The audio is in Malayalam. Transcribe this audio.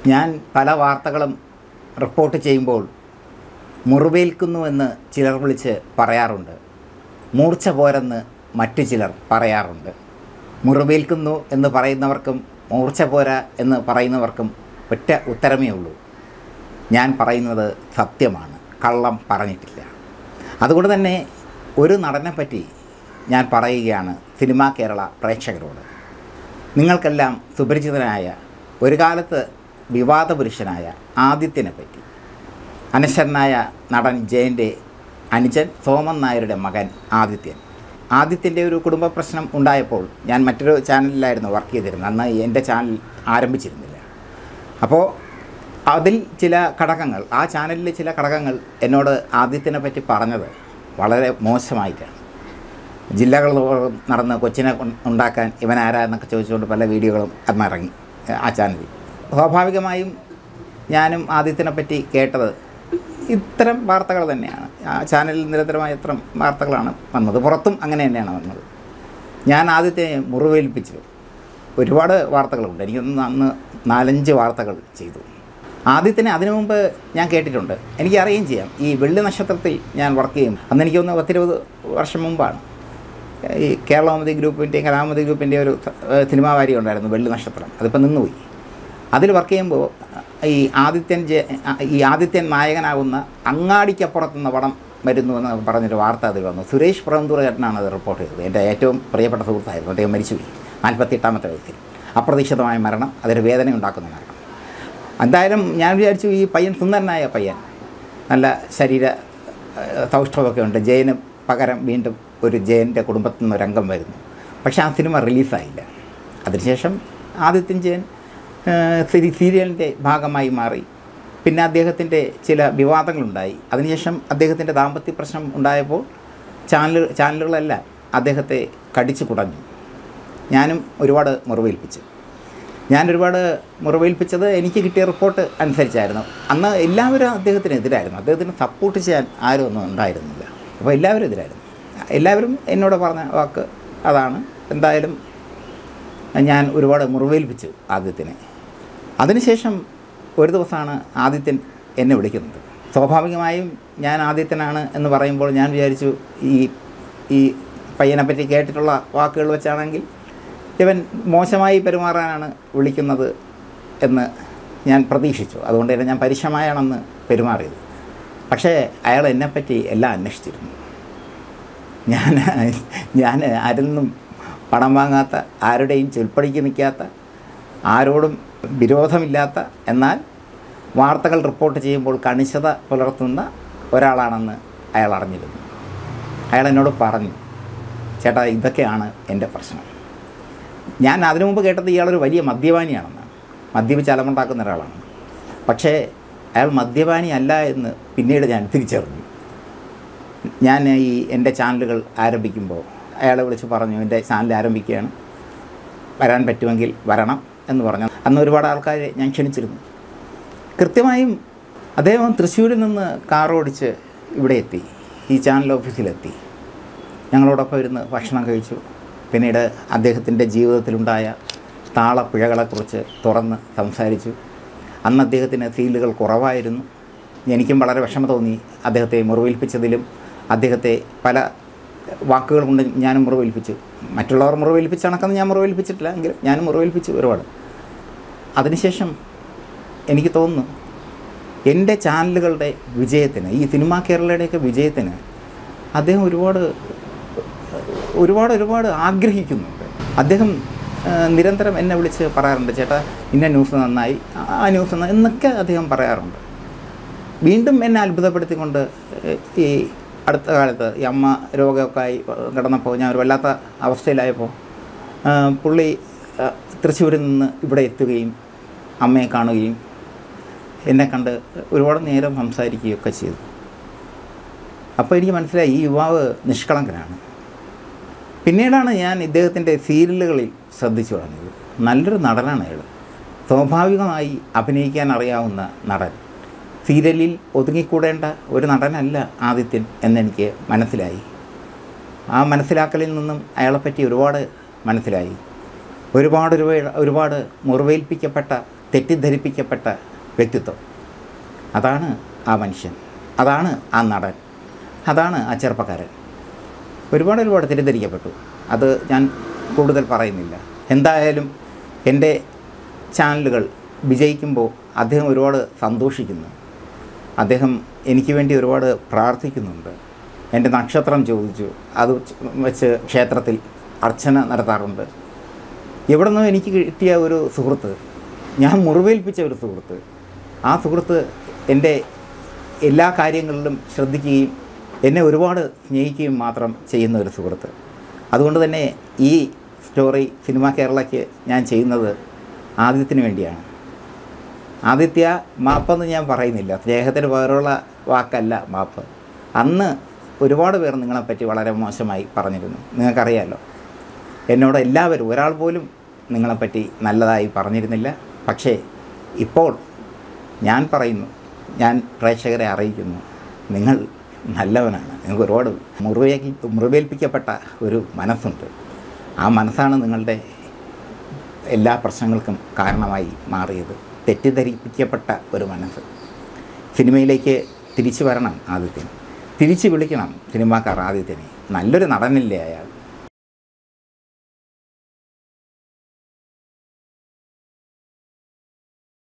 ഞാൻ പല വാർത്തകളും റിപ്പോർട്ട് ചെയ്യുമ്പോൾ മുറിവേൽക്കുന്നുവെന്ന് ചിലർ വിളിച്ച് പറയാറുണ്ട് മൂർച്ച പോരെന്ന് മറ്റു ചിലർ പറയാറുണ്ട് മുറിവേൽക്കുന്നു എന്ന് പറയുന്നവർക്കും മൂർച്ച പോരാ എന്ന് പറയുന്നവർക്കും ഒറ്റ ഉത്തരമേ ഉള്ളൂ ഞാൻ പറയുന്നത് സത്യമാണ് കള്ളം പറഞ്ഞിട്ടില്ല അതുകൊണ്ട് തന്നെ ഒരു നടനെപ്പറ്റി ഞാൻ പറയുകയാണ് സിനിമാ കേരള പ്രേക്ഷകരോട് നിങ്ങൾക്കെല്ലാം സുപരിചിതനായ ഒരു കാലത്ത് വിവാദ പുരുഷനായ ആദിത്യനെ പറ്റി അനശ്വരനായ നടൻ ജയൻ്റെ അനുജൻ സോമൻ നായരുടെ മകൻ ആദിത്യൻ ആദിത്യൻ്റെ ഒരു കുടുംബ പ്രശ്നം ഉണ്ടായപ്പോൾ ഞാൻ മറ്റൊരു ചാനലിലായിരുന്നു വർക്ക് ചെയ്തിരുന്നത് അന്ന് എൻ്റെ ചാനൽ ആരംഭിച്ചിരുന്നില്ല അപ്പോൾ അതിൽ ചില ഘടകങ്ങൾ ആ ചാനലിലെ ചില ഘടകങ്ങൾ എന്നോട് ആദിത്യനെ പറ്റി പറഞ്ഞത് വളരെ മോശമായിട്ടാണ് ജില്ലകൾ തോറും നടന്ന് കൊച്ചിനെ കൊ- ഉണ്ടാക്കാൻ ഇവൻ ആരാ എന്നൊക്കെ ചോദിച്ചുകൊണ്ട് പല വീഡിയോകളും അന്ന് ഇറങ്ങി ആ ചാനലിൽ സ്വാഭാവികമായും ഞാനും ആദിത്യനെ പറ്റി കേട്ടത് ഇത്തരം വാർത്തകൾ തന്നെയാണ് ആ ചാനലിൽ നിരന്തരമായ ഇത്തരം വാർത്തകളാണ് വന്നത് പുറത്തും അങ്ങനെ തന്നെയാണ് വന്നത് ഞാൻ ആദ്യത്തെ മുറിവേൽപ്പിച്ചു ഒരുപാട് വാർത്തകളുണ്ട് എനിക്കൊന്ന് അന്ന് നാലഞ്ച് വാർത്തകൾ ചെയ്തു ആദ്യത്തിന് അതിനു മുമ്പ് ഞാൻ കേട്ടിട്ടുണ്ട് എനിക്ക് അറിയുകയും ചെയ്യാം ഈ വെള്ളി നക്ഷത്രത്തിൽ ഞാൻ വർക്ക് ചെയ്യും അന്ന് എനിക്കൊന്ന് പത്തിരുപത് വർഷം മുമ്പാണ് ഈ കേരളമതി ഗ്രൂപ്പിൻ്റെയും കലാമതി ഗ്രൂപ്പിൻ്റെയും ഒരു ഏഹ്, സിനിമാ വാരി ഉണ്ടായിരുന്നു വെള്ളി നക്ഷത്രം അതിപ്പോൾ നിന്നുപോയി അതിൽ വർക്ക് ചെയ്യുമ്പോൾ ഈ ആദിത്യൻ ജെ ഈ ആദിത്യൻ നായകനാകുന്ന അങ്ങാടിക്കപ്പുറത്തുനിന്ന് പടം വരുന്നു എന്ന് പറഞ്ഞൊരു വാർത്ത അതിൽ വന്നു സുരേഷ് പ്രവന്തൂർ ചേട്ടനാണ് അത് റിപ്പോർട്ട് ചെയ്തത് എൻ്റെ ഏറ്റവും പ്രിയപ്പെട്ട സുഹൃത്തായിരുന്നു അദ്ദേഹം മരിച്ചുപോയി നാൽപ്പത്തിയെട്ടാമത്തെ വയസ്സിൽ അപ്രതീക്ഷിതമായ മരണം അതൊരു വേദന ഉണ്ടാക്കുന്ന മരണം എന്തായാലും ഞാൻ വിചാരിച്ചു ഈ പയ്യൻ സുന്ദരനായ പയ്യൻ നല്ല ശരീര ഏഹ്, സൗഷ്ഠവമൊക്കെ ഉണ്ട് ജയന് പകരം വീണ്ടും ഒരു ജയൻ്റെ കുടുംബത്തിൽ നിന്ന് ഒരംഗം വരുന്നു പക്ഷേ ആ സിനിമ റിലീസായില്ല അതിനുശേഷം ആദിത്യൻ ജയൻ ഏഹ്, സീരി- സീരിയലിൻ്റെ ഭാഗമായി മാറി പിന്നെ അദ്ദേഹത്തിൻ്റെ ചില വിവാദങ്ങളുണ്ടായി അതിനുശേഷം അദ്ദേഹത്തിൻ്റെ ദാമ്പത്യ പ്രശ്നം ഉണ്ടായപ്പോൾ ചാനൽ ചാനലുകളെല്ലാം അദ്ദേഹത്തെ കടിച്ചു കുടഞ്ഞു ഞാനും ഒരുപാട് മുറിവേൽപ്പിച്ചു ഞാൻ ഒരുപാട് മുറിവേൽപ്പിച്ചത് എനിക്ക് കിട്ടിയ റിപ്പോർട്ട് അനുസരിച്ചായിരുന്നു അന്ന് എല്ലാവരും അദ്ദേഹത്തിനെതിരായിരുന്നു അദ്ദേഹത്തിന് സപ്പോർട്ട് ചെയ്യാൻ ആരും ഒന്നും ഉണ്ടായിരുന്നില്ല അപ്പോൾ എല്ലാവരും എതിരായിരുന്നു എല്ലാവരും എന്നോട് പറഞ്ഞ വാക്ക് അതാണ് എന്തായാലും ഞാൻ ഒരുപാട് മുറിവേൽപ്പിച്ചു ആദിത്യനെ അതിനുശേഷം ഒരു ദിവസമാണ് ആദിത്യൻ എന്നെ വിളിക്കുന്നത് സ്വാഭാവികമായും ഞാൻ ആദിത്യനാണ് എന്ന് പറയുമ്പോൾ ഞാൻ വിചാരിച്ചു ഈ ഈ പയ്യനെ പറ്റി കേട്ടിട്ടുള്ള വാക്കുകൾ വെച്ചാണെങ്കിൽ ഇവൻ മോശമായി പെരുമാറാനാണ് വിളിക്കുന്നത് എന്ന് ഞാൻ പ്രതീക്ഷിച്ചു അതുകൊണ്ട് തന്നെ ഞാൻ പരുഷമായാണെന്ന് പെരുമാറിയത് പക്ഷേ അയാൾ എന്നെപ്പറ്റി എല്ലാം അന്വേഷിച്ചിരുന്നു ഞാൻ ഞാൻ ആരിൽ നിന്നും പണം വാങ്ങാത്ത ആരുടെയും ചൊൽപ്പടിക്ക് നിൽക്കാത്ത ആരോടും വിരോധമില്ലാത്ത എന്നാൽ വാർത്തകൾ റിപ്പോർട്ട് ചെയ്യുമ്പോൾ കണിശത പുലർത്തുന്ന ഒരാളാണെന്ന് അയാൾ അറിഞ്ഞിരുന്നു അയാൾ എന്നോട് പറഞ്ഞു ചേട്ടാ ഇതൊക്കെയാണ് എൻ്റെ പ്രശ്നം ഞാൻ അതിനു മുമ്പ് കേട്ടത് ഇയാളൊരു വലിയ മദ്യപാനിയാണെന്നാണ് മദ്യപിച്ച് അലമുണ്ടാക്കുന്ന ഒരാളാണ് പക്ഷേ അയാൾ മദ്യപാനി അല്ല എന്ന് പിന്നീട് ഞാൻ തിരിച്ചറിഞ്ഞു ഞാൻ ഈ എൻ്റെ ചാനലുകൾ ആരംഭിക്കുമ്പോൾ അയാളെ വിളിച്ച് പറഞ്ഞു എൻ്റെ ചാനൽ ആരംഭിക്കുകയാണ് വരാൻ പറ്റുമെങ്കിൽ വരണം എന്ന് പറഞ്ഞു അന്ന് ഒരുപാട് ആൾക്കാരെ ഞാൻ ക്ഷണിച്ചിരുന്നു കൃത്യമായും അദ്ദേഹം തൃശ്ശൂരിൽ നിന്ന് കാർ ഓടിച്ച് ഇവിടെ എത്തി ഈ ചാനൽ ഓഫീസിലെത്തി ഞങ്ങളോടൊപ്പം ഇരുന്ന് ഭക്ഷണം കഴിച്ചു പിന്നീട് അദ്ദേഹത്തിൻ്റെ ജീവിതത്തിലുണ്ടായ താളപ്പിഴകളെക്കുറിച്ച് തുറന്ന് സംസാരിച്ചു അന്ന് അദ്ദേഹത്തിന് സീലുകൾ കുറവായിരുന്നു എനിക്കും വളരെ വിഷമം തോന്നി അദ്ദേഹത്തെ മുറിവേൽപ്പിച്ചതിലും അദ്ദേഹത്തെ പല വാക്കുകൾ കൊണ്ട് ഞാനും മുറിവേൽപ്പിച്ചു മറ്റുള്ളവർ മുറിവേൽപ്പിച്ച കണക്കൊന്നും ഞാൻ മുറിവേൽപ്പിച്ചിട്ടില്ല എങ്കിലും ഞാനും മുറിവേൽപ്പിച്ചു ഒരുപാട് അതിനുശേഷം എനിക്ക് തോന്നുന്നു എൻ്റെ ചാനലുകളുടെ വിജയത്തിന് ഈ സിനിമാ കേരളയുടെയൊക്കെ വിജയത്തിന് അദ്ദേഹം ഒരുപാട് ഒരുപാട് ഒരുപാട് ആഗ്രഹിക്കുന്നുണ്ട് അദ്ദേഹം ആ, നിരന്തരം എന്നെ വിളിച്ച് പറയാറുണ്ട് ചേട്ടാ ഇന്ന ന്യൂസ് നന്നായി ആ- ആ ന്യൂസ് നന്നായി എന്നൊക്കെ അദ്ദേഹം പറയാറുണ്ട് വീണ്ടും എന്നെ അത്ഭുതപ്പെടുത്തിക്കൊണ്ട് ഏ, ഈ അടുത്ത കാലത്ത് ഈ അമ്മ രോഗമൊക്കെ ആയി കിടന്നപ്പോൾ ഞാൻ ഒരു വല്ലാത്ത അവസ്ഥയിലായപ്പോൾ ആ, പുള്ളി ആ, തൃശ്ശൂരിൽ നിന്ന് ഇവിടെ എത്തുകയും അമ്മയെ കാണുകയും എന്നെ കണ്ട് ഒരുപാട് നേരം സംസാരിക്കുകയൊക്കെ ചെയ്തു അപ്പോൾ എനിക്ക് മനസ്സിലായി ഈ യുവാവ് നിഷ്കളങ്കനാണ് പിന്നീടാണ് ഞാൻ ഇദ്ദേഹത്തിൻ്റെ സീരിയലുകളിൽ ശ്രദ്ധിച്ചു തുടങ്ങിയത് നല്ലൊരു നടനാണ് അയാൾ സ്വാഭാവികമായി അഭിനയിക്കാൻ അറിയാവുന്ന നടൻ സീരിയലിൽ ഒതുങ്ങിക്കൂടേണ്ട ഒരു നടനല്ല ആദിത്യൻ എന്നെനിക്ക് മനസ്സിലായി ആ മനസ്സിലാക്കലിൽ നിന്നും അയാളെപ്പറ്റി ഒരുപാട് മനസ്സിലായി ഒരുപാട് ഒരുപാട് ഒരുപാട് മുറിവേൽപ്പിക്കപ്പെട്ട തെറ്റിദ്ധരിപ്പിക്കപ്പെട്ട വ്യക്തിത്വം അതാണ് ആ മനുഷ്യൻ അതാണ് ആ നടൻ അതാണ് ആ ചെറുപ്പക്കാരൻ ഒരുപാട് ഒരുപാട് തെറ്റിദ്ധരിക്കപ്പെട്ടു അത് ഞാൻ കൂടുതൽ പറയുന്നില്ല എന്തായാലും എൻ്റെ ചാനലുകൾ വിജയിക്കുമ്പോൾ അദ്ദേഹം ഒരുപാട് സന്തോഷിക്കുന്നു അദ്ദേഹം എനിക്ക് വേണ്ടി ഒരുപാട് പ്രാർത്ഥിക്കുന്നുണ്ട് എൻ്റെ നക്ഷത്രം ചോദിച്ചു അത് വെച്ച് ക്ഷേത്രത്തിൽ അർച്ചന നടത്താറുണ്ട് എവിടെ നിന്നും എനിക്ക് കിട്ടിയ ഒരു സുഹൃത്ത് ഞാൻ മുറിവേൽപ്പിച്ച ഒരു സുഹൃത്ത് ആ സുഹൃത്ത് എൻ്റെ എല്ലാ കാര്യങ്ങളിലും ശ്രദ്ധിക്കുകയും എന്നെ ഒരുപാട് സ്നേഹിക്കുകയും മാത്രം ചെയ്യുന്ന ഒരു സുഹൃത്ത് അതുകൊണ്ട് തന്നെ ഈ സ്റ്റോറി സിനിമ കേരളയ്ക്ക് ഞാൻ ചെയ്യുന്നത് ആദ്യത്തിന് വേണ്ടിയാണ് ആദിത്യ മാപ്പെന്ന് ഞാൻ പറയുന്നില്ല സ്നേഹത്തിന് പകരമുള്ള വാക്കല്ല മാപ്പ് അന്ന് ഒരുപാട് പേർ നിങ്ങളെപ്പറ്റി വളരെ മോശമായി പറഞ്ഞിരുന്നു നിങ്ങൾക്കറിയാമല്ലോ എന്നോട് എല്ലാവരും ഒരാൾ പോലും നിങ്ങളെപ്പറ്റി നല്ലതായി പറഞ്ഞിരുന്നില്ല പക്ഷേ ഇപ്പോൾ ഞാൻ പറയുന്നു ഞാൻ പ്രേക്ഷകരെ അറിയിക്കുന്നു നിങ്ങൾ നല്ലവനാണ് നിങ്ങൾക്ക് ഒരുപാട് മുറിവേൽ മുറിവേൽപ്പിക്കപ്പെട്ട ഒരു മനസ്സുണ്ട് ആ മനസ്സാണ് നിങ്ങളുടെ എല്ലാ പ്രശ്നങ്ങൾക്കും കാരണമായി മാറിയത് തെറ്റിദ്ധരിപ്പിക്കപ്പെട്ട ഒരു മനസ്സ് സിനിമയിലേക്ക് തിരിച്ചു വരണം ആദിത്യൻ തിരിച്ചു വിളിക്കണം സിനിമാക്കാർ ആദിത്യനെ നല്ലൊരു നടനല്ലേ അയാൾ